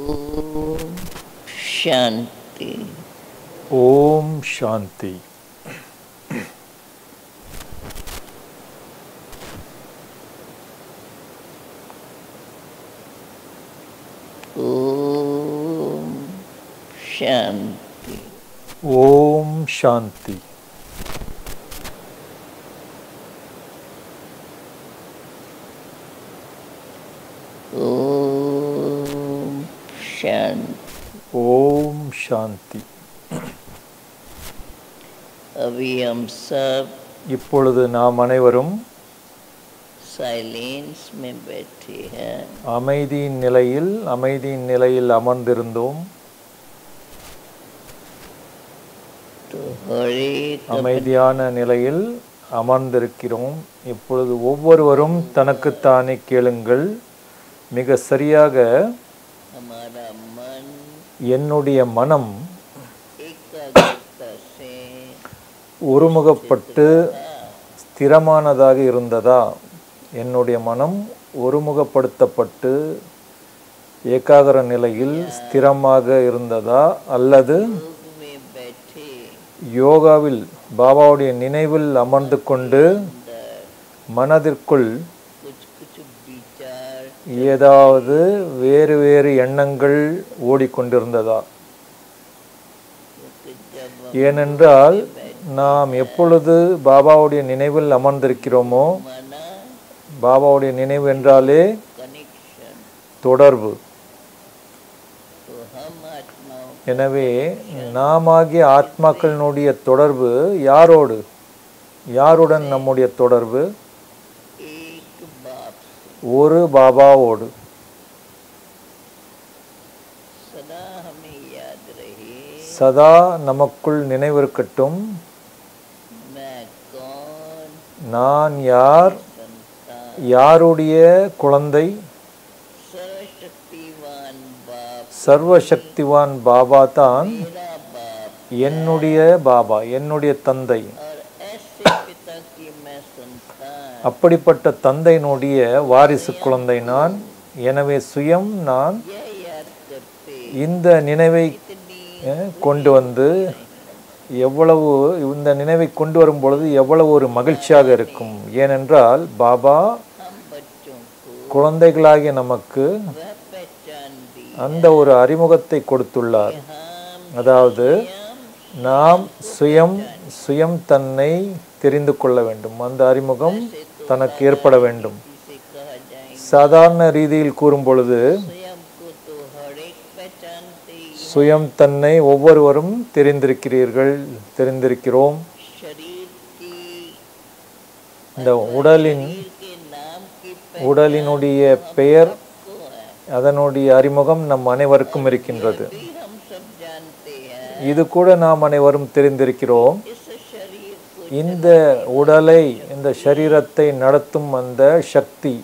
ஓம் சாந்தி ஓம் சாந்தி ஓம் சாந்தி ஓம் சாந்தி ஓம் சாந்தி ஓம் சாந்தி अभी हम सब இப்பொழுது நாம் அனைவரும் साइलेंस में बैठे हैं அமைதியின் நிலையில் அமைதியின் நிலையில் அமர்ந்திருந்தோம் तो हरे அமைதியான நிலையில் அமர்ந்திருக்கிறோம் இப்பொழுது ஒவ்வொருவரும் தனக்குத்தானே கேளுங்கள் மிக சரியாக हमारा मन என்னுடைய மனம் एकाग्रता से ஒருமுகப்பட்டு ஸ்திரமானதாக இருந்ததா என்னுடைய மனம் ஒருமுகப்படுத்தப்பட்டு ஏகாகர நிலையில் ஸ்திரமாக இருந்ததா அல்லது योग में बैठे யோகாவில் பாபாவுடைய நினைவில் அமர்ந்து கொண்டு अंदर மனதிற்குள் कुछ कुछ विचार ஏதாவது வேறு வேறு எண்ணங்கள் ஓடிக்கொண்டிருந்ததா क्योंकि जब हम ஏனென்றால் நாம் எப்பொழுது பாபாவுடைய நினைவில் அமர்ந்திருக்கிறோமோ माना பாபாவுடைய நினைவு என்றாலே कनेक्शन தொடர்பு तो हम आत्माओं எனவே நாமாகிய ஆத்மாக்களினுடைய தொடர்பு யாரோடு யாருடன் நம்முடைய தொடர்பு एक बाप से ஒரு பாபாவோடு सदा हमें याद रहे சதா நமக்குள் நினைவிருக்கட்டும் मैं कौन நான் யார் संतान யாருடைய குழந்தை सर्वशक्तिवान बाप சர்வசக்திவான் பாபா தான் मेरा बाप என்னுடைய பாபா என்னுடைய தந்தை और ऐसे पिता की मैं संतान அப்படிப்பட்ட தந்தையினுடைய வாரிசு குழந்தை நான் எனவே சுயம் நான் यह याद करते இந்த நினைவை इतनी அஹ், கொண்டு வந்து எவ்வளவு இந்த நினைவை கொண்டு வரும் பொழுது எவ்வளவு ஒரு மகிழ்ச்சியாக இருக்கும் ஏனென்றால் பாபா हम बच्चों को குழந்தைகளாகிய நமக்கு वह पहचान दी அந்த ஒரு அறிமுகத்தை கொடுத்துள்ளார் हम அதாவது स्वयं நாம் சுயம் சுயம் தன்னை தெரிந்து கொள்ள வேண்டும் அந்த அறிமுகம் தனக்கு ஏற்பட வேண்டும் जिसे कहा जाए சாதாரண ரீதியில் கூறும் பொழுது स्वयं को तो हर एक पहचानते ही சுயம் தன்னை ஒவ்வொருவரும் தெரிந்திருக்கிறீர்கள் தெரிந்திருக்கிறோம் शरीर की இந்த உடலின் शरीर के नाम की உடலினுடைய பெயர் को है அதனுடைய அறிமுகம் நம் அனைவருக்கும் இருக்கின்றது भी हम सब जानते हैं இது கூட நாம் அனைவரும் தெரிந்திருக்கிறோம் इस शरीर को இந்த உடலை இந்த சரீரத்தை நடத்தும் அந்த சக்தி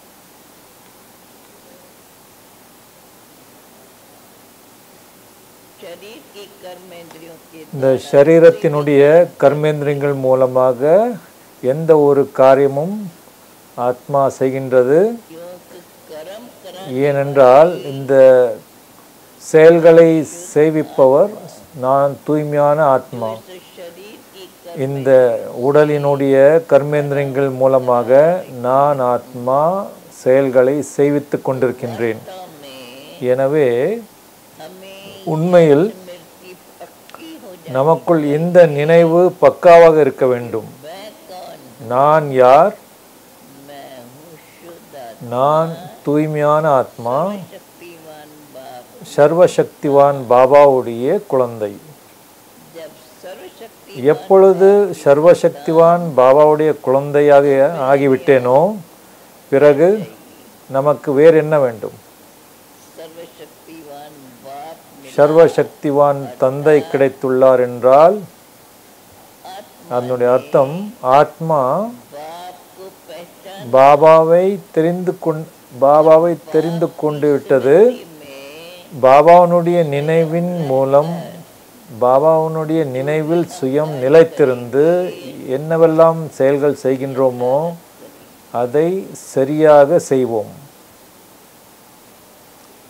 शरीर की कर्मेंद्रियों के இந்த சரீரத்தினுடைய கர்மேந்திரியங்கள் மூலமாக எந்த ஒரு காரியமும் ஆத்மா செய்கின்றது क्योंकि कर्म करा ஏனென்றால் இந்த செயல்களை செய்விப்பவர் நான் தூய்மையான ஆத்மா इस शरीर की இந்த உடலினுடைய கர்மேந்திரியங்கள் மூலமாக நான் ஆத்மா செயல்களை செய்வித்து கொண்டிருக்கின்றேன் कर्ता में எனவே हमें உண்மையில் स्मृति पक्की हो जाए நமக்குள் இந்த நினைவு பக்காவாக இருக்க வேண்டும் मैं कौन நான் யார் मैं हूँ शुद्ध आत्मा, நான் தூய்மையான ஆத்மா शक्तिवान बाप சர்வசக்திவான் பாபாவுடைய குழந்தை जब सर्वशक्ति எப்பொழுது சர்வசக்திவான் பாபாவுடைய குழந்தையாக ஆகிவிட்டேனோ பிறகு நமக்கு வேறு என்ன வேண்டும் सर्वशक्तिवान बाप मिला சர்வசக்திவான் தந்தை கிடைத்துள்ளார் என்றால் அதனுடைய அர்த்தம் ஆத்மா बाप को पहचान பாபாவை தெரிந்து கொண் பாபாவை தெரிந்து கொண்டு விட்டது में பாபாவனுடைய நினைவின் மூலம் பாபாவனுடைய நினைவில் சுயம் நிலைத்திருந்து என்னவெல்லாம் செயல்கள் செய்கின்றோமோ அதை சரியாக செய்வோம்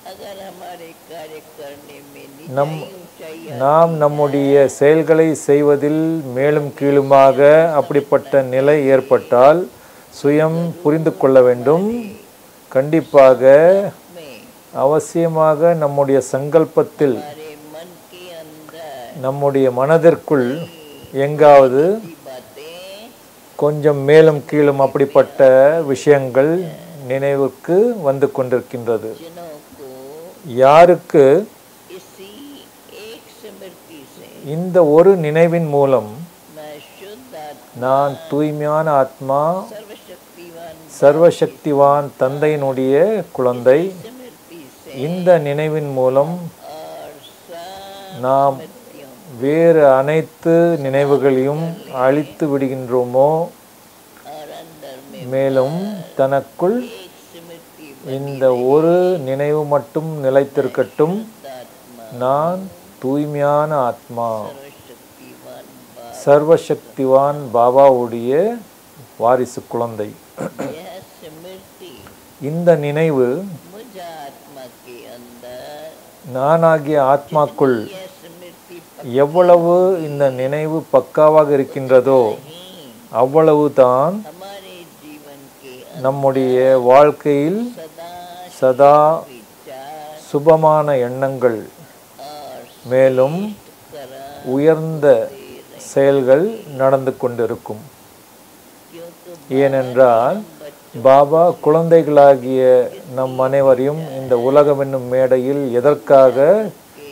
अगर हमारे कार्य करने में நம் निजाई ऊंचाई நாம் நம்முடைய செயல்களை செய்வதில் மேலும் கீழுமாக அப்படிப்பட்ட நிலை ஏற்பட்டால் சுயம் புரிந்து கொள்ள வேண்டும் கண்டிப்பாக में அவசியமாக நம்முடைய சங்கல்பத்தில் हमारे मन के अंदर நம்முடைய மனதிற்குள் எங்காவது की बातें கொஞ்சம் மேலும் கீழும் அப்படிப்பட்ட விஷயங்கள் நினைவுக்கு வந்து கொண்டிருக்கின்றது जनों को யாருக்கு इसी एक स्मृति से இந்த ஒரு நினைவின் மூலம் मैं शुद्ध आत्मा நான் தூய்மையான ஆத்மா सर्वशक्तिवान சர்வசக்திவான் தந்தையினுடைய குழந்தை स्मृति से இந்த நினைவின் மூலம் और सब நாம் स्मृतियों வேறு அனைத்து நினைவுகளையும் அழித்து விடுகின்றோமோ और अंदर में மேலும் தனக்குள் एक स्मृति இந்த ஒரு நினைவு மட்டும் நிலைத்திருக்கட்டும் आत्मा நான் தூய்மையான ஆத்மா सर्वशक्तिवान बा சர்வசக்திவான் பாபாவுடைய வாரிசு குழந்தை यह स्मृति இந்த நினைவு मुझ आत्मा के अंदर நானாகிய ஆத்மாக்குள் यह स्मृति எவ்வளவு இந்த நினைவு பக்காவாக இருக்கின்றதோ नहीं அவ்வளவுதான் हमारे जीवन के நம்முடைய வாழ்க்கையில் सदा சதா विचार சுபமான எண்ணங்கள் और மேலும் करा உயர்ந்த செயல்கள் நடந்து கொண்டிருக்கும் क्योंकि ஏனென்றால் பாபா குழந்தைகளாகிய நம் அனைவரையும் இந்த உலகம் என்னும் மேடையில் எதற்காக के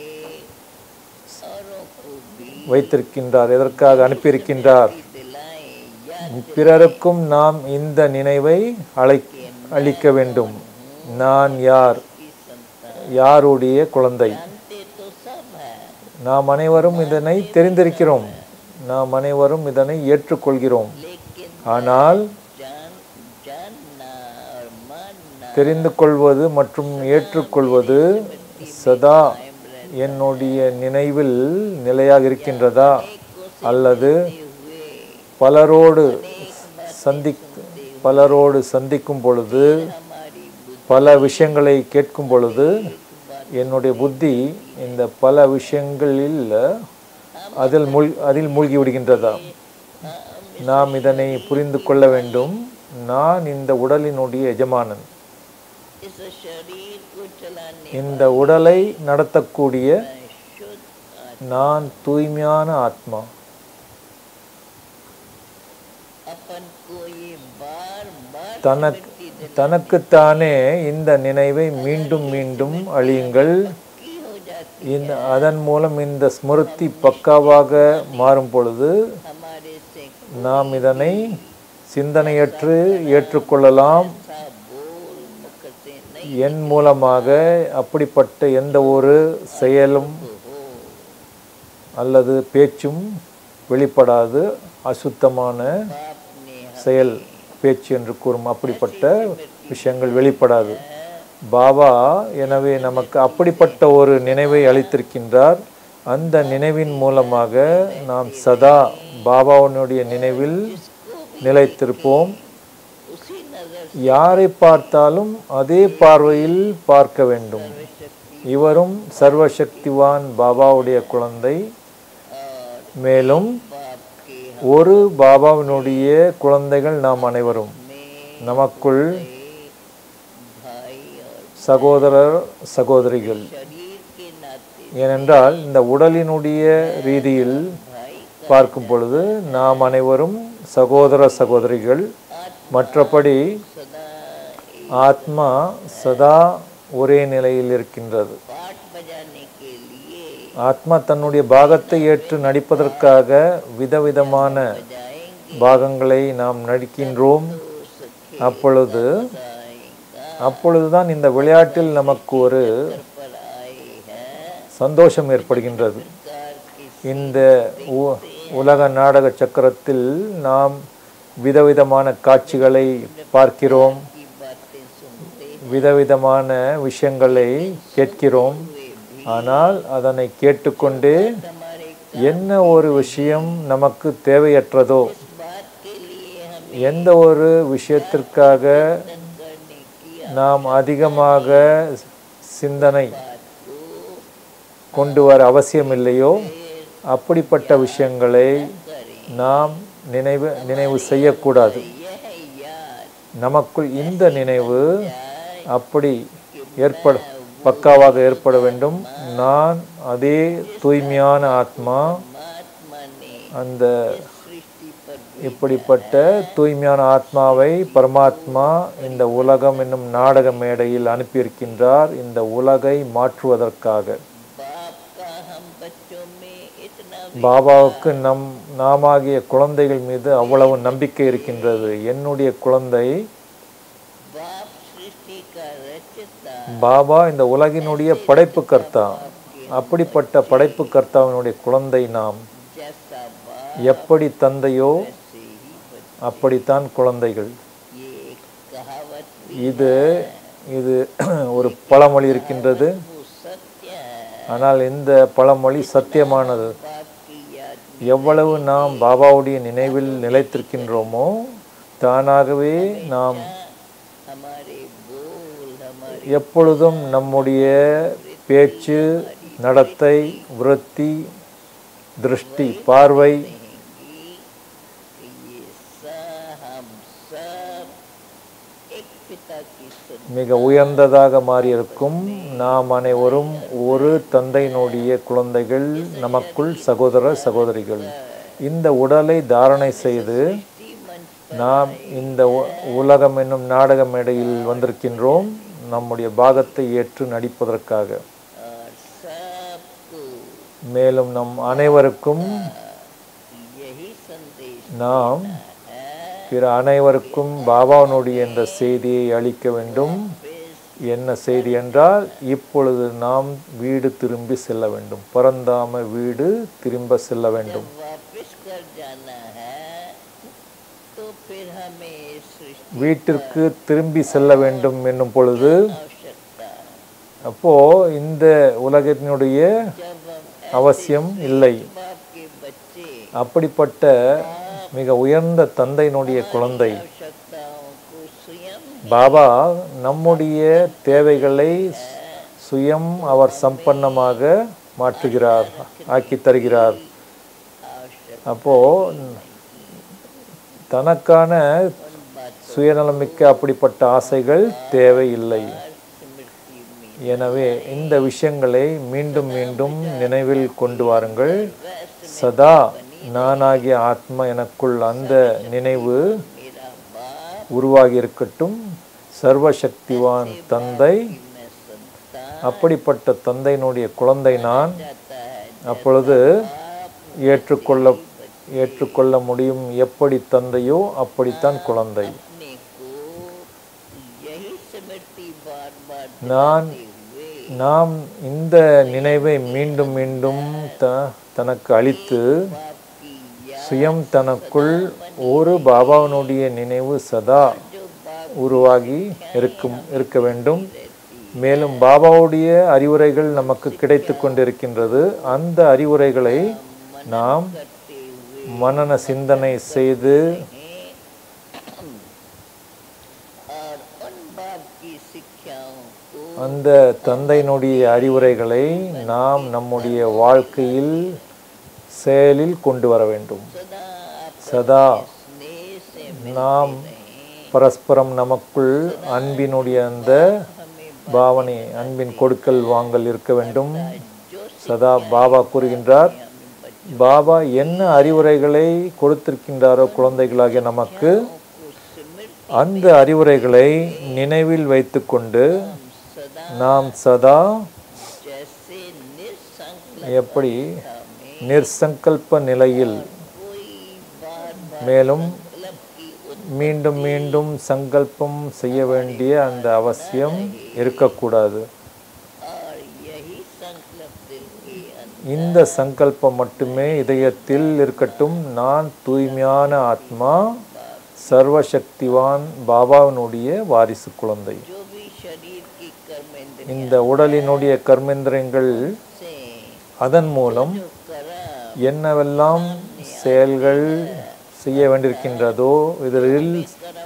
औरों को भी வைத்திருக்கின்றார் எதற்காக அனுப்பியிருக்கின்றார் दिलाएं या பிறருக்கும் நாம் இந்த நினைவை அழை அளிக்க வேண்டும் நான் யார் की संतान யாருடைய குழந்தை जानते तो सब है நாம் அனைவரும் இதனை தெரிந்திருக்கிறோம் நாம் அனைவரும் இதனை ஏற்றுக்கொள்கிறோம் लेकिन ஆனால் जान जानना और मानना தெரிந்து கொள்வது மற்றும் ஏற்றுக்கொள்வது சதா என்னுடைய நினைவில் நிலையாக இருக்கின்றதா அல்லது हुए பலரோடு சந்தி பலரோடு சந்திக்கும் பொழுது हमारी बुद्धि பல விஷயங்களை கேட்கும் பொழுது என்னுடைய புத்தி இந்த பல விஷயங்களில் அதில் மூழ் அதில் மூழ்கி விடுகின்றதா நாம் இதனை புரிந்து கொள்ள வேண்டும் நான் இந்த உடலினுடைய எஜமானன் इस शरीर को चलाने இந்த உடலை நடத்தக்கூடிய में शुद्ध आत्मा நான் தூய்மையான ஆத்மா अपन को ये बार बार தனக் स्मृति दिलाती தனக்குத்தானே இந்த நினைவை மீண்டும் மீண்டும் அழியுங்கள் हो जाती இந்த அதன் மூலம் இந்த ஸ்மிருதி பக்காவாக மாறும் பொழுது हमारे से நாம் இதனை சிந்தனையற்று ஏற்றுக்கொள்ளலாம் सा बोल मुख से नहीं என் மூலமாக அப்படிப்பட்ட எந்த ஒரு செயலும் हो அல்லது பேச்சும் வெளிப்படாது அசுத்தமான बाप ने செயல் பேச்சு என்று கூறும் அப்படிப்பட்ட விஷயங்கள் வெளிப்படாது பாபா எனவே நமக்கு அப்படிப்பட்ட ஒரு நினைவை அளித்திருக்கின்றார் அந்த நினைவின் மூலமாக நாம் சதா பாபாவினுடைய நினைவில் நிலைத்திருப்போம் उसी नजर யாரை பார்த்தாலும் அதே பார்வையில் பார்க்க வேண்டும் शक्ति இவரும் சர்வசக்திவான் பாபாவுடைய குழந்தை और மேலும் बाप के ஒரு பாபாவினுடைய குழந்தைகள் நாம் அனைவரும் में நமக்குள் भाई और சகோதரர் சகோதரிகள் शरीर के नाते ஏனென்றால் இந்த உடலினுடைய ரீதியில் भाई பார்க்கும் பொழுது நாம் அனைவரும் சகோதர சகோதரிகள் மற்றபடி सदा एक ஆத்மா சதா ஒரே நிலையில் இருக்கின்றது पाठ बजाने के लिए ஆத்மா தன்னுடைய பாகத்தை ஏற்று நடிப்பதற்காக விதவிதமான बजाएंगे பாகங்களை நாம் நடிக்கின்றோம் तो सखे அப்பொழுது गाएगा அப்பொழுதுதான் இந்த விளையாட்டில் நமக்கு ஒரு पर आए हैं சந்தோஷம் ஏற்படுகின்றது कार की இந்த உ- உலக நாடக சக்கரத்தில் நாம் விதவிதமான காட்சிகளை பார்க்கிறோம் की बातें सुनते விதவிதமான விஷயங்களை கேட்கிறோம் ஆனால் அதனை கேட்டுக்கொண்டே हमारे என்ன ஒரு விஷயம் நமக்கு தேவையற்றதோ इस बात के लिए हम எந்த ஒரு விஷயத்திற்காக करने की நாம் அதிகமாக சிந்தனை बात को கொண்டு வர அவசியமில்லையோ அப்படிப்பட்ட விஷயங்களை करें நாம் நினைவு நினைவு செய்யக்கூடாது यह याद நமக்குள் இந்த நினைவு जाए அப்படி ஏற்பட பக்காவாக ஏற்பட வேண்டும் நான் அதே தூய்மையான ஆத்மா परमात्मा ने அந்த सृष्टि पर இப்படிப்பட்ட தூய்மையான ஆத்மாவை பரமாத்மா இந்த உலகம் என்னும் நாடக மேடையில் அனுப்பியிருக்கின்றார் இந்த உலகை மாற்றுவதற்காக बाप का हम बच्चों में इतना பாபாவுக்கு நம் நாமாகிய குழந்தைகள் மீது அவ்வளவு நம்பிக்கை இருக்கின்றது என்னுடைய குழந்தை बाप सृष्टि का रचता பாபா இந்த உலகினுடைய படைப்பு கர்த்தா அப்படிப்பட்ட படைப்பு கர்த்தாவினுடைய குழந்தை நாம் जैसा बाप எப்படி தந்தையோ से ही बच्चे அப்படித்தான் குழந்தைகள் ये एक कहावत भी இது இது ஒரு பழமொழி இருக்கின்றது वो सत्य है ஆனால் இந்த பழமொழி சத்தியமானது बाप की याद எவ்வளவு நாம் பாபாவுடைய நினைவில் நிலைத்திருக்கின்றோமோ தானாகவே நாம் हमारे बोल हमारी எப்பொழுதும் நம்முடைய பேச்சு நடத்தை விருத்தி திருஷ்டி பார்வை रहेंगी कि ये सब हम सब एक पिता की सुन மிக உயர்ந்ததாக மாறியிருக்கும் நாம் அனைவரும் ஒரு தந்தையினுடைய குழந்தைகள் நமக்குள் சகோதர சகோதரிகள் இந்த உடலை தாரணை செய்து मंच நாம் இந்த உ- உலகம் என்னும் நாடக மேடையில் வந்திருக்கின்றோம் நம்முடைய பாகத்தை ஏற்று நடிப்பதற்காக और सबको மேலும் நம் அனைவருக்கும் यही संदेश நாம் है பிற அனைவருக்கும் பாபாவினுடைய இந்த செய்தியை அளிக்க வேண்டும் என்ன செய்தி என்றால் இப்பொழுது நாம் வீடு திரும்பி செல்ல வேண்டும் பரந்தாம வீடு திரும்ப செல்ல வேண்டும் वापस कर जाना है तो फिर हमें सृष्टि வீட்டிற்கு திரும்பி செல்ல வேண்டும் என்னும் பொழுது आवश्यकता அப்போ இந்த உலகத்தினுடைய जब हम அவசியம் இல்லை बाप के बच्चे அப்படிப்பட்ட மிக உயர்ந்த தந்தையினுடைய குழந்தை आवश्यकताओं को स्वयं பாபா நம்முடைய தேவைகளை சுயம் அவர் சம்பன்னமாக மாற்றுகிறார் ஆக்கி தருகிறார் आवश्यक அப்போ தனக்கான சுயநலமிக்க அப்படிப்பட்ட ஆசைகள் தேவையில்லை स्मृति में எனவே இந்த விஷயங்களை மீண்டும் மீண்டும் நினைவில் கொண்டு வாருங்கள் சதா நானாகிய ஆத்மா எனக்குள் அந்த நினைவு मेरा बाप உருவாகி இருக்கட்டும் சர்வசக்திவான் தந்தை मैं संतान அப்படிப்பட்ட தந்தையினுடைய குழந்தை நான் जाता है அப்பொழுது ஏற்றுக்கொள்ள ஏற்றுக்கொள்ள முடியும் எப்படி தந்தையோ அப்படித்தான் குழந்தை अपने को यही स्मृति बार बार நான் हुए நாம் இந்த நினைவை மீண்டும் மீண்டும் த தனக்கு அளித்து बाप की याद சுயம் தனக்குள் ஒரு பாபாவினுடைய நினைவு சதா जो बाप உருவாகி இருக்கும் இருக்க வேண்டும் மேலும் பாபாவுடைய அறிவுரைகள் நமக்கு கிடைத்து கொண்டிருக்கின்றது அந்த அறிவுரைகளை நாம் करते हुए மனன சிந்தனை செய்து और उन बाप की शिक्षाओं को அந்த தந்தையினுடைய அறிவுரைகளை நாம் நம்முடைய வாழ்க்கையில் செயலில் கொண்டு வர வேண்டும் सदा சதா स्नेह से நாம் பரஸ்பரம் நமக்குள் அன்பினுடைய அந்த பாவனை அன்பின் கொடுக்கல் வாங்கல் இருக்க வேண்டும் சதா பாபா கூறுகின்றார் பாபா என்ன அறிவுரைகளை கொடுத்திருக்கின்றாரோ குழந்தைகளாகிய நமக்கு को स्मृति அந்த அறிவுரைகளை நினைவில் வைத்துக்கொண்டு सदा நாம் சதா जैसे निसंकल्प எப்படி में நிர்சங்கல்ப நிலையில் कोई बार बार மேலும் क्लब की उत- மீண்டும் மீண்டும் சங்கல்பம் செய்ய வேண்டிய அந்த அவசியம் இருக்கக்கூடாது और यही संकल्प दिल के अंदर இந்த சங்கல்பம் மட்டுமே இதயத்தில் இருக்கட்டும் நான் தூய்மையான ஆத்மா சர்வசக்திவான் பாபாவினுடைய வாரிசு குழந்தை जो भी शरीर की कर्मेंद्र இந்த உடலினுடைய கர்மேந்திரங்கள் से அதன் மூலம் जो करा என்னவெல்லாம் செயல்கள் செய்ய வேண்டியிருக்கின்றதோ இதில் कर्म करने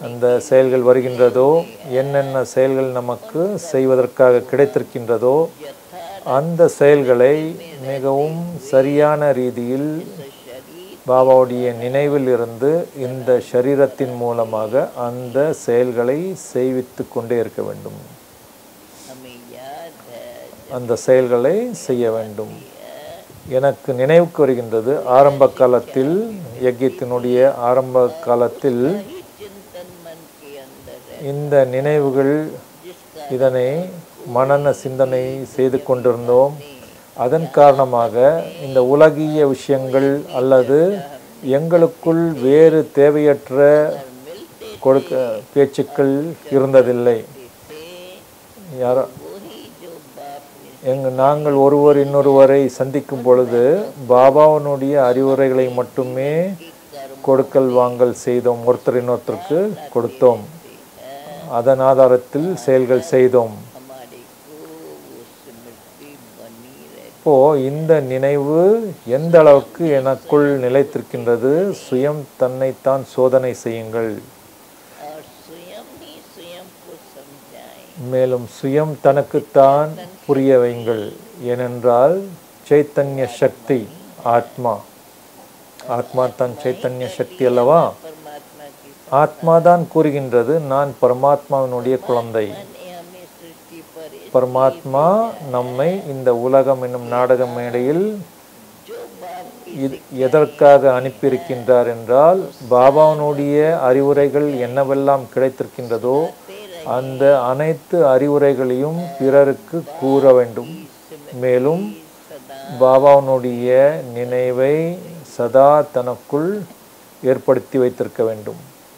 அந்த செயல்கள் வருகின்றதோ என்னென்ன செயல்கள் நமக்கு செய்வதற்காக கிடைத்திருக்கின்றதோ அந்த செயல்களை மிகவும் சரியான ரீதியில் शरीर பாபாவுடைய நினைவில் இருந்து இந்த சரீரத்தின் மூலமாக அந்த செயல்களை செய்வித்து கொண்டே இருக்க வேண்டும் हमें याद है அந்த செயல்களை செய்ய வேண்டும் எனக்கு நினைவுக்கு வருகின்றது ஆரம்ப காலத்தில் யஜ்யத்தினுடைய ஆரம்ப காலத்தில் ही चिंतन मन के अंदर है இந்த நினைவுகள் जिसका இதனை மனன சிந்தனை செய்து கொண்டிருந்தோம் அதன் காரணமாக இந்த உலகிய விஷயங்கள் அல்லது எங்களுக்குள் வேறு தேவையற்ற मिलते கொடுக்க பேச்சுக்கள் இருந்ததில்லை थे யாரோ वही जो बाप ने எங்க நாங்கள் ஒருவர் இன்னொருவரை சந்திக்கும் பொழுது பாபாவனுடைய அறிவுரைகளை மட்டுமே கொடுக்கல் வாங்கல் செய்தோம் ஒருத்தர் இன்னொருத்தருக்கு கொடுத்தோம் அதன் ஆதாரத்தில் செயல்கள் செய்தோம் हमारे को वो स्मृति बनी रहती இப்போ இந்த நினைவு எந்த அளவுக்கு எனக்குள் நிலைத்திருக்கின்றது சுயம் தன்னைத்தான் சோதனை செய்யுங்கள் और स्वयं ही स्वयं को समझाएं மேலும் சுயம் தனக்குத்தான் புரிய வைங்கள் ஏனென்றால் சைத்தன்ய சக்தி ஆத்மா ஆத்மா தான் சைத்தன்ய சக்தி அல்லவா परमात्मा की ஆத்மா தான் கூறுகின்றது நான் பரமாத்மாவினுடைய குழந்தை ने हमें सृष्टि पर इस பரமாத்மா நம்மை இந்த உலகம் என்னும் நாடக மேடையில் जो बाप की இது எதற்காக அனுப்பியிருக்கின்றார் என்றால் பாபாவினுடைய அறிவுரைகள் என்னவெல்லாம் கிடைத்திருக்கின்றதோ அந்த அனைத்து அறிவுரைகளையும் பிறருக்கு கூற வேண்டும் மேலும் பாபாவினுடைய நினைவை சதா தனக்குள் ஏற்படுத்தி வைத்திருக்க வேண்டும்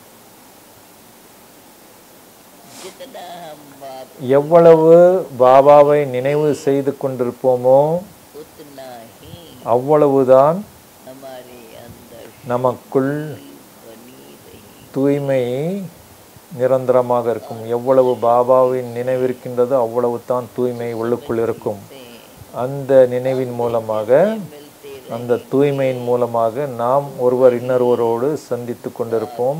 जितना हम बाप எவ்வளவு பாபாவை நினைவு செய்து கொண்டிருப்போமோ उतना ही அவ்வளவுதான் हमारे अंदर நமக்குள் बनी रही தூய்மை நிரந்தரமாக இருக்கும் எவ்வளவு பாபாவின் நினைவிருக்கின்றதோ அவ்வளவு தான் தூய்மை உள்ளுக்குள் இருக்கும் அந்த நினைவின் மூலமாக मिलते அந்த தூய்மையின் மூலமாக நாம் ஒருவர் இன்னொருவரோடு சந்தித்து கொண்டிருப்போம்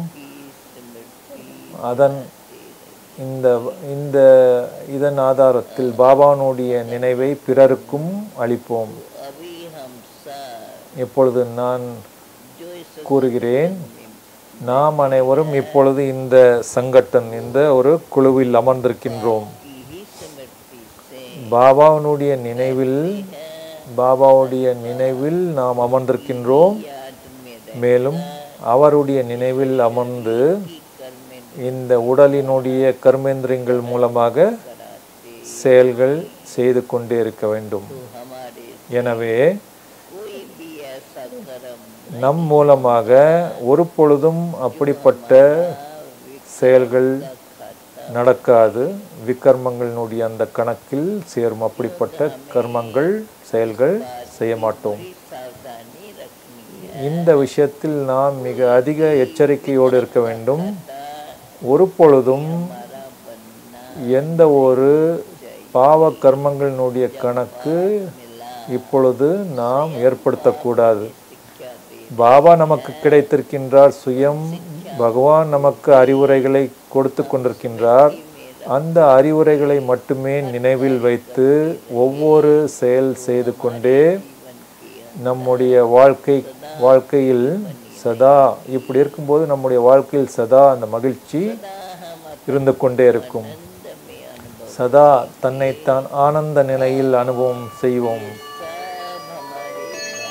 स्मृति அதன் இந்த இந்த இதன் ஆதாரத்தில் பாபானுடைய நினைவை பிறருக்கும் அளிப்போம் अभी हम सब எப்பொழுது நான் जो इस கூறுகிறேன் நாம் அனைவரும் இப்பொழுது இந்த சங்கட்டன் இந்த ஒரு குழுவில் அமர்ந்திருக்கின்றோம் की ही स्मृति से பாபாவினுடைய நினைவில் பாபாவுடைய நினைவில் நாம் அமர்ந்திருக்கின்றோம் याद में மேலும் அவருடைய நினைவில் அமர்ந்து रहती कर्म இந்த உடலினுடைய கர்மேந்திரியங்கள் மூலமாக कराते செயல்கள் செய்து கொண்டே இருக்க வேண்டும் तो हमारे எனவே कोई भी ऐसा कर्म நம் மூலமாக ஒரு பொழுதும் அப்படிப்பட்ட செயல்கள் நடக்காது விக்கர்மங்களினுடைய அந்த கணக்கில் சேரும் அப்படிப்பட்ட கர்மங்கள் செயல்கள் செய்ய மாட்டோம் सावधानी रखनी है இந்த விஷயத்தில் நாம் மிக அதிக எச்சரிக்கையோடு இருக்க வேண்டும் ஒரு பொழுதும் हमारा बनना எந்த ஒரு பாவ கர்மங்களினுடைய கணக்கு இப்பொழுது நாம் ஏற்படுத்தக்கூடாது शिक्षा दे பாபா நமக்கு கிடைத்திருக்கின்றார் சுயம் பகவான் நமக்கு அறிவுரைகளை கொடுத்து கொண்டிருக்கின்றார் அந்த அறிவுரைகளை மட்டுமே நினைவில் வைத்து ஒவ்வொரு செயல் செய்து கொண்டே நம்முடைய வாழ்க்கை வாழ்க்கையில் சதா இப்படி இருக்கும்போது நம்முடைய வாழ்க்கையில் சதா அந்த மகிழ்ச்சி இருந்து கொண்டே இருக்கும் आनंद में अनुभव சதா தன்னைத்தான் ஆனந்த நிலையில் அனுபவம் செய்வோம் सब हमारे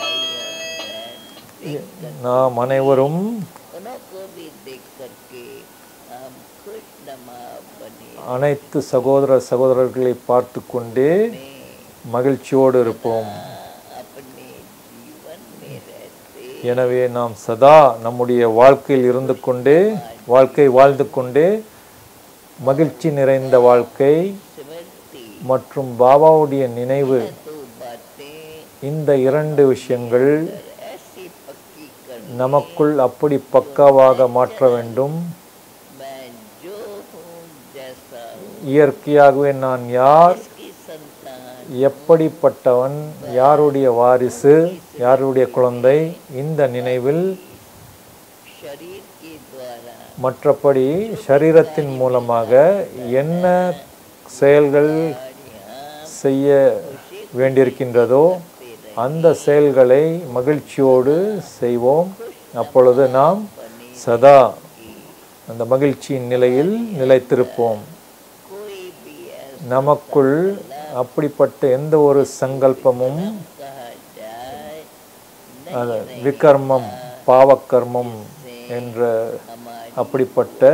भाई और बहन நாம் அனைவரும் उन्हों को भी देख करके हम खुश नमा बने அனைத்து சகோதர சகோதரர்களை பார்த்து கொண்டே மகிழ்ச்சியோடு இருப்போம் अपने जीवन में रहते எனவே நாம் சதா நம்முடைய வாழ்க்கையில் இருந்து கொண்டே வாழ்க்கை வாழ்ந்து கொண்டே மகிழ்ச்சி நிறைந்த வாழ்க்கை स्मृति மற்றும் பாபாவுடைய நினைவு तो बातें இந்த இரண்டு விஷயங்கள் ऐसी पक्की कर நமக்குள் அப்படி பக்காவாக மாற்ற வேண்டும் मैं जो हूँ जैसा हूँ இயற்கையாகவே நான் யார் की संतान எப்படிப்பட்டவன் யாருடைய வாரிசு யாருடைய குழந்தை இந்த நினைவில் शरीर के द्वारा மற்றபடி சரீரத்தின் மூலமாக என்ன செயல்கள் செய்ய வேண்டியிருக்கின்றதோ அந்த செயல்களை மகிழ்ச்சியோடு செய்வோம் அப்பொழுது நாம் சதா அந்த மகிழ்ச்சியின் நிலையில் நிலைத்திருப்போம் कोई भी ऐसा நமக்குள் அப்படிப்பட்ட எந்த ஒரு சங்கல்பமும் कहा जाए அது விகர்மம் பாவக்கர்மம் என்ற हमारी அப்படிப்பட்ட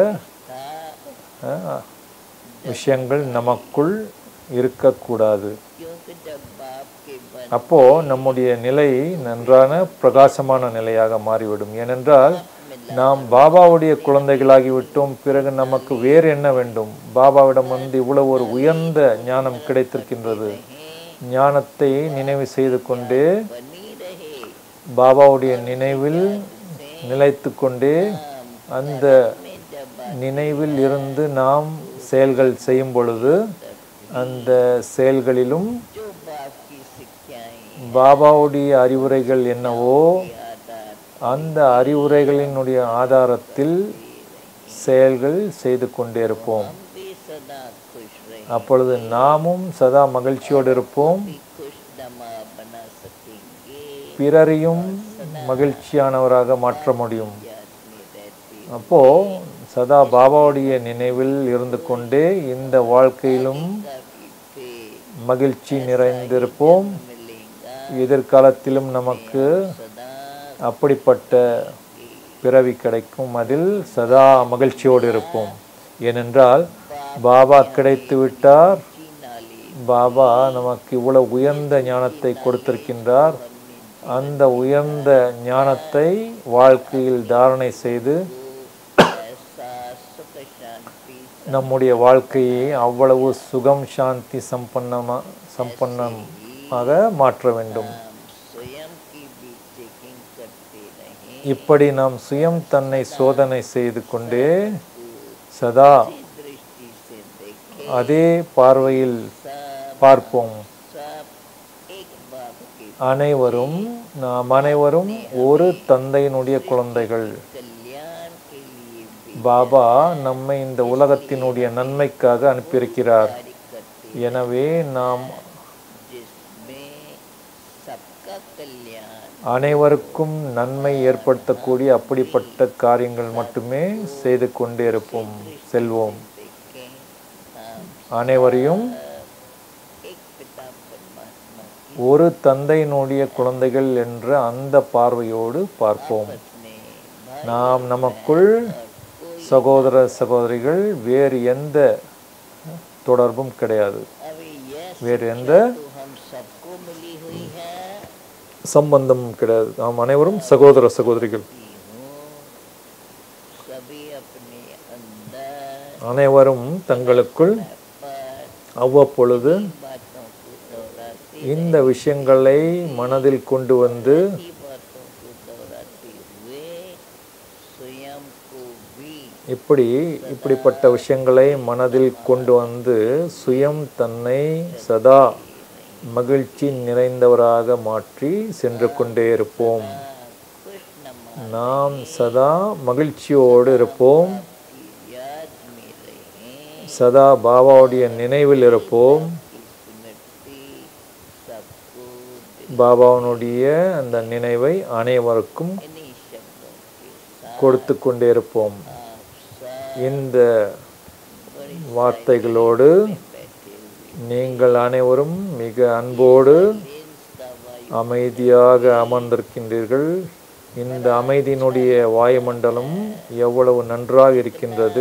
था அஹ், விஷயங்கள் நமக்குள் இருக்கக்கூடாது क्योंकि जब बाप के बन அப்போ நம்முடைய நிலை நன்றான பிரகாசமான நிலையாக மாறிவிடும் ஏனென்றால் நாம் பாபாவுடைய குழந்தைகளாகிவிட்டோம் பிறகு நமக்கு வேறு என்ன வேண்டும் பாபாவிடம் வந்து இவ்வளவு ஒரு உயர்ந்த ஞானம் கிடைத்திருக்கின்றது ஞானத்தை நினைவு செய்து கொண்டே बनी रहे பாபாவுடைய நினைவில் நிலைத்து கொண்டே அந்த में जब நினைவில் இருந்து நாம் செயல்கள் செய்யும் பொழுது அந்த செயல்களிலும் जो बाप की शिक्षाएं பாபாவுடைய அறிவுரைகள் என்னவோ आधार அந்த அறிவுரைகளினுடைய ஆதாரத்தில் செயல்கள் செய்து கொண்டே இருப்போம் हम भी सदा खुश रहे அப்பொழுது நாமும் சதா மகிழ்ச்சியோடு இருப்போம் भी खुश नमा बना सकेंगे பிறரையும் மகிழ்ச்சியானவராக மாற்ற முடியும் याद में रहती அப்போ சதா பாபாவுடைய நினைவில் இருந்து கொண்டே இந்த வாழ்க்கையிலும் कभी पे மகிழ்ச்சி நிறைந்திருப்போம் मिलेगा எதிர்காலத்திலும் நமக்கு सदा அப்படிப்பட்ட பிறவி கிடைக்கும் அதில் சதா மகிழ்ச்சியோடு இருப்போம் ஏனென்றால் பாபா கிடைத்து விட்டார் की नाली பாபா நமக்கு இவ்வளவு உயர்ந்த ஞானத்தை கொடுத்திருக்கின்றார் அந்த உயர்ந்த ஞானத்தை வாழ்க்கையில் தாரணை செய்து ऐसा सुख शांति நம்முடைய வாழ்க்கையை அவ்வளவு சுகம் சாந்தி சம்பன்னமா சம்பன்னமாக மாற்ற வேண்டும் हम स्वयं की भी चेकिंग करते रहें இப்படி நாம் சுயம் தன்னை சோதனை செய்து கொண்டே சதா दृष्टि से देखें அதே பார்வையில் सब பார்ப்போம் सब एक बाप के அனைவரும் நாம் அனைவரும் ஒரு தந்தையினுடைய குழந்தைகள் कल्याण के लिए भी பாபா நம்மை இந்த உலகத்தினுடைய நன்மைக்காக அனுப்பியிருக்கிறார் कार्य करते எனவே நாம் जिसमें सबका कल्याण அனைவருக்கும் நன்மை ஏற்படுத்தக்கூடிய அப்படிப்பட்ட காரியங்கள் மட்டுமே செய்து கொண்டே இருப்போம் செல்வோம் देखें हम அனைவரையும் एक पिता परमात्मा की ஒரு தந்தையினுடைய குழந்தைகள் என்ற அந்த பார்வையோடு பார்ப்போம் अपने நாம் நமக்குள் சகோதர சகோதரிகள் வேறு எந்த தொடர்பும் கிடையாது अभी यह வேறு எந்த तो हम सबको मिली हुई है சம்பந்தமும் கிடையாது நாம் அனைவரும் சகோதர சகோதரிகள் कि हूँ सभी अपने अंदर அனைவரும் தங்களுக்குள் पर அவ்வப்பொழுது बातों को दोहराते இந்த விஷயங்களை மனதில் கொண்டு வந்து ही बातों को दोहराते हुए स्वयं को भी இப்படி இப்படிப்பட்ட விஷயங்களை மனதில் கொண்டு வந்து சுயம் தன்னை சதா மகிழ்ச்சி நிறைந்தவராக மாற்றி சென்று கொண்டே இருப்போம் खुश नमा நாம் சதா மகிழ்ச்சியோடு இருப்போம் की याद में रहें சதா பாபாவுடைய நினைவில் இருப்போம் की स्मृति सबको दे। பாபாவினுடைய அந்த நினைவை அனைவருக்கும் इन्हीं शब्दों के साथ கொடுத்து கொண்டே இருப்போம் आप सब இந்த வார்த்தைகளோடு बैठे हुए நீங்கள் அனைவரும் மிக அன்போடு लेंस का वायु அமைதியாக அமர்ந்திருக்கின்றீர்கள் இந்த அமைதியினுடைய வாயுமண்டலம் எவ்வளவு நன்றாக இருக்கின்றது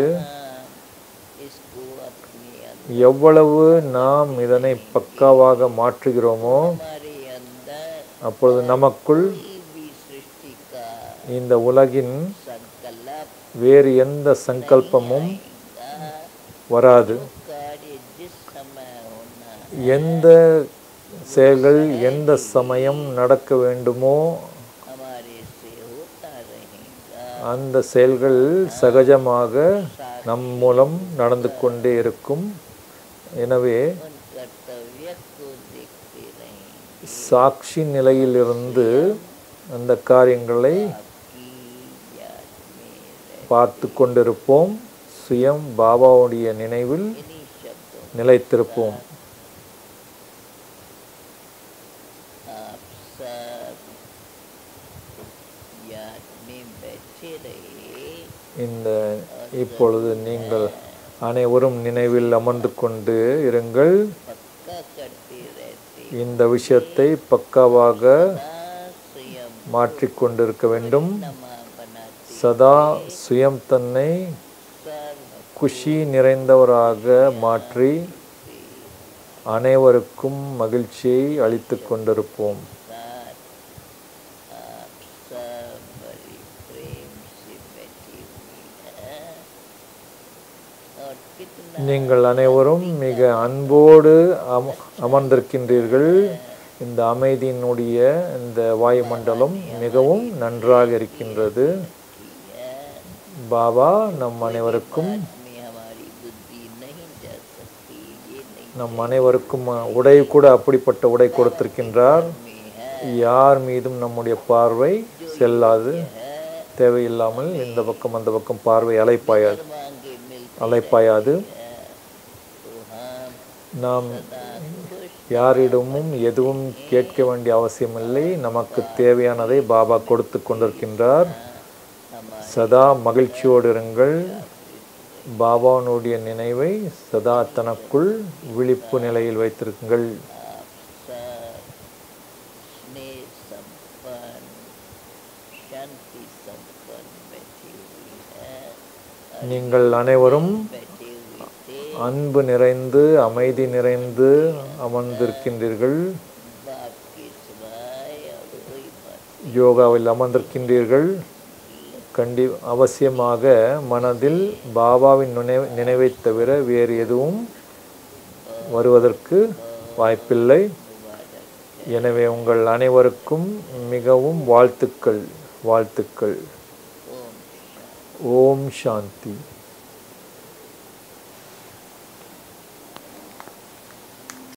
इसको अपने अंदर எவ்வளவு நாம் இதனை பக்காவாக மாற்றுகிறோமோ हमारे अंदर அப்பொழுது நமக்குள் कोई भी सृष्टि का இந்த உலகின் संकल्प வேறு எந்த சங்கல்பமும் का வராது कार्य जिस समय होना எந்த செயல்கள் எந்த சமயம் நடக்க வேண்டுமோ हमारे से होता रहेगा அந்த செயல்கள் சகஜமாக நம் மூலம் நடந்து கொண்டே இருக்கும் எனவே उन कर्तव्य को देखते रहें சாட்சி நிலையிலிருந்து அந்த காரியங்களை आपकी याद में रहे பார்த்து கொண்டிருப்போம் சுயம் பாபாவுடைய நினைவில் इन्हीं शब्दों நிலைத்திருப்போம் आप सब याद में बैठे रहे இந்த இப்பொழுது நீங்கள் அனைவரும் நினைவில் அமர்ந்து கொண்டு இருங்கள் पक्का करते रहते இந்த விஷயத்தை பக்காவாக सदा स्वयं மாற்றிக்கொண்டிருக்க வேண்டும் नमा बनाते சதா சுயம் தன்னை सर्व குஷி நிறைந்தவராக மாற்றி அனைவருக்கும் மகிழ்ச்சியை அளித்து கொண்டிருப்போம் साथ आप सब बड़ी प्रेम से बैठी हुई हैं और कितना நீங்கள் அனைவரும் மிக அன்போடு அம அமர்ந்திருக்கின்றீர்கள் இந்த அமைதியினுடைய இந்த வாயுமண்டலம் மிகவும் நன்றாக இருக்கின்றது है பாபா நம் அனைவருக்கும் में हमारी बुद्धि नहीं जा सकती ये नहीं நம் அனைவருக்கும் உடை கூட அப்படிப்பட்ட உடை கொடுத்திருக்கின்றார் में है யார் மீதும் நம்முடைய பார்வை செல்லாது है தேவையில்லாமல் இந்த பக்கம் அந்த பக்கம் பார்வை அலைப்பாயாது मांगे मिलते அலைப்பாயாது हैं तो हम நாம் सदा खुश யாரிடமும் எதுவும் கேட்க வேண்டிய அவசியமில்லை நமக்கு தேவையானதை பாபா கொடுத்து கொண்டிருக்கின்றார் हमारे சதா மகிழ்ச்சியோடு இருங்கள் பாபாவினுடைய நினைவை சதா தனக்குள் விழிப்பு நிலையில் வைத்திருக்குங்கள் आप सब स्नेह संपन्न शांति संपन्न बैठी हुई है நீங்கள் அனைவரும் बैठे हुए थे அன்பு நிறைந்து அமைதி நிறைந்து அமர்ந்திருக்கின்றீர்கள் बाप के सिवाय और कोई बात யோகாவில் அமர்ந்திருக்கின்றீர்கள் கண்டி அவசியமாக மனதில் பாபாவின் நினைவு நினைவைத் தவிர வேறு எதுவும் வருவதற்கு வாய்ப்பில்லை எனவே உங்கள் அனைவருக்கும் மிகவும் வாழ்த்துக்கள் வாழ்த்துக்கள் ओम ஓம் சாந்தி